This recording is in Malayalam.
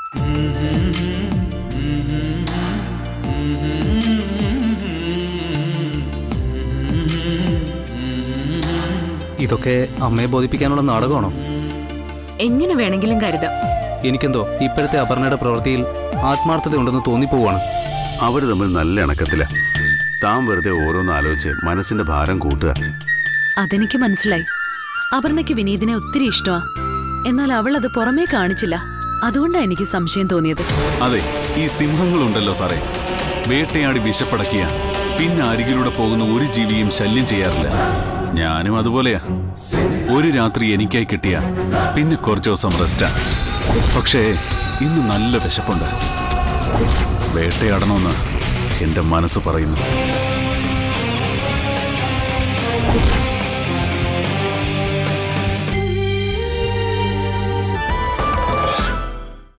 ഇതൊക്കെ അമ്മയെ ബോധിപ്പിക്കാനുള്ള നാടകമാണോ എങ്ങനെ വേണമെങ്കിലും കരുതാം എനിക്കെന്തോ ഇപ്പോഴത്തെ അപർണയുടെ പ്രവൃത്തിയിൽ ആത്മാർത്ഥതയുണ്ടെന്ന് തോന്നിപ്പോവാണ് അവര് തമ്മിൽ നല്ല ഇണക്കത്തില താൻ വെറുതെ ഓരോന്ന് ആലോചിച്ച് മനസ്സിന്റെ ഭാരം കൂട്ടുക അതെനിക്ക് മനസ്സിലായി അപർണയ്ക്ക് വിനീതിനെ ഒത്തിരി ഇഷ്ടമാ എന്നാൽ അവൾ അത് പുറമേ കാണിച്ചില്ല അതുകൊണ്ടാ എനിക്ക് സംശയം തോന്നിയത് അതെ ഈ സിംഹങ്ങളുണ്ടല്ലോ സാറേ വേട്ടയാടി വിശപ്പടക്കിയ പിന്നെ അരികിലൂടെ പോകുന്ന ഒരു ജീവിയും ശല്യം ചെയ്യാറില്ല ഞാനും അതുപോലെയാ ഒരു രാത്രി എനിക്കായി കിട്ടിയ പിന്നെ കുറച്ചു ദിവസം റെസ്റ്റാ പക്ഷേ ഇന്ന് നല്ല വിശപ്പുണ്ട് വേട്ടയാടണമെന്ന് എന്റെ മനസ്സ് പറയുന്നു